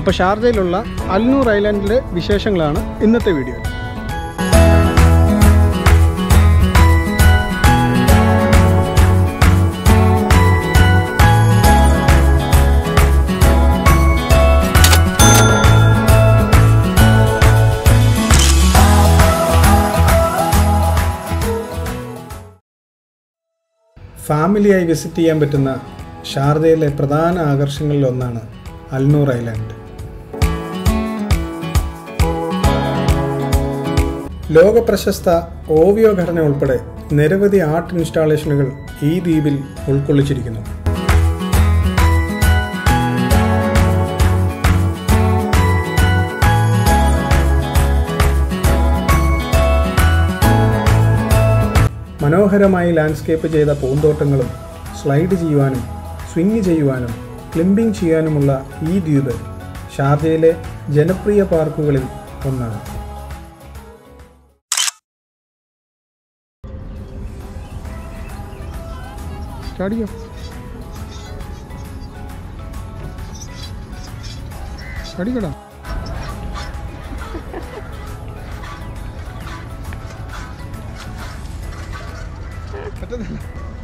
അപ്പോൾ ഷാർജയിലുള്ള അൽനൂർ ഐലൻഡിലെ വിശേഷങ്ങളാണ് ഇന്നത്തെ വീഡിയോ ഫാമിലിയായി വിസിറ്റ് ചെയ്യാൻ പറ്റുന്ന ഷാർജയിലെ പ്രധാന ആകർഷണങ്ങളിൽ ഒന്നാണ് അൽനൂർ ഐലാൻഡ് ലോക പ്രശസ്ത ഓവിയോ ഘടന ഉൾപ്പെടെ നിരവധി ആർട്ട് ഇൻസ്റ്റാളേഷനുകൾ ഈ ദ്വീപിൽ ഉൾക്കൊള്ളിച്ചിരിക്കുന്നു മനോഹരമായി ലാൻഡ്സ്കേപ്പ് ചെയ്ത പൂന്തോട്ടങ്ങളും സ്ലൈഡ് ചെയ്യുവാനും സ്വിങ് ചെയ്യുവാനും ക്ലിംബിംഗ് ചെയ്യാനുമുള്ള ഈ ദ്വീപ് ഷാർജയിലെ ജനപ്രിയ പാർക്കുകളിൽ ഒന്നാണ് സ്റ്റാർട്ട് സ്റ്റാർട്ട് പറ്റുന്നില്ല